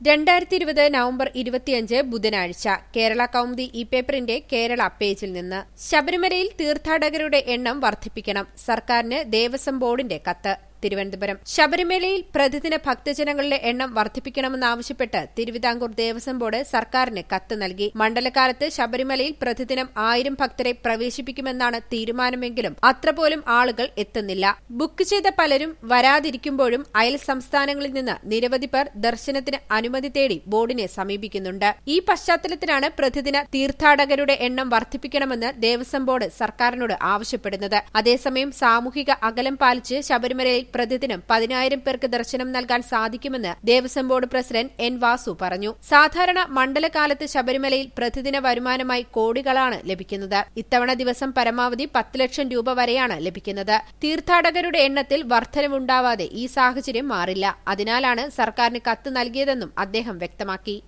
രണ്ടായിരത്തി ഇരുപത് നവംബർ ഇരുപത്തിയഞ്ച് ബുധനാഴ്ച കേരള കൗമുദി ഇ പേപ്പറിന്റെ കേരള പേജിൽ നിന്ന് ശബരിമലയിൽ തീർത്ഥാടകരുടെ എണ്ണം വർദ്ധിപ്പിക്കണം സർക്കാരിന് ദേവസ്വം ബോർഡിന്റെ കത്ത് തിരുവനന്തപുരം ശബരിമലയിൽ പ്രതിദിന ഭക്തജനങ്ങളുടെ എണ്ണം വർദ്ധിപ്പിക്കണമെന്നാവശ്യപ്പെട്ട് തിരുവിതാംകൂർ ദേവസ്വം ബോർഡ് സർക്കാരിന് കത്ത് നൽകി മണ്ഡലകാലത്ത് ശബരിമലയിൽ പ്രതിദിനം ആയിരം ഭക്തരെ പ്രവേശിപ്പിക്കുമെന്നാണ് തീരുമാനമെങ്കിലും അത്രപോലും ആളുകൾ എത്തുന്നില്ല ബുക്ക് ചെയ്ത പലരും വരാതിരിക്കുമ്പോഴും അയൽ സംസ്ഥാനങ്ങളിൽ നിന്ന് നിരവധി പേർ ദർശനത്തിന് അനുമതി തേടി ബോർഡിനെ സമീപിക്കുന്നുണ്ട് ഈ പശ്ചാത്തലത്തിലാണ് പ്രതിദിന തീർത്ഥാടകരുടെ എണ്ണം വർദ്ധിപ്പിക്കണമെന്ന് ദേവസ്വം ബോർഡ് സർക്കാരിനോട് ആവശ്യപ്പെടുന്നത് അതേസമയം സാമൂഹിക അകലം പാലിച്ച് ശബരിമലയിൽ പ്രതിദിനം പതിനായിരം പേർക്ക് ദർശനം നൽകാൻ സാധിക്കുമെന്ന് Devaswom board president N Vasu പറഞ്ഞു സാധാരണ മണ്ഡലകാലത്ത് ശബരിമലയിൽ പ്രതിദിന വരുമാനമായി കോടികളാണ് ലഭിക്കുന്നത് ഇത്തവണ ദിവസം പരമാവധി പത്ത് ലക്ഷം രൂപ വരെയാണ് ലഭിക്കുന്നത് തീർത്ഥാടകരുടെ എണ്ണത്തിൽ വർധനവുണ്ടാവാതെ ഈ സാഹചര്യം മാറില്ല അതിനാലാണ് സർക്കാരിന് കത്ത് നൽകിയതെന്നും അദ്ദേഹം വ്യക്തമാക്കി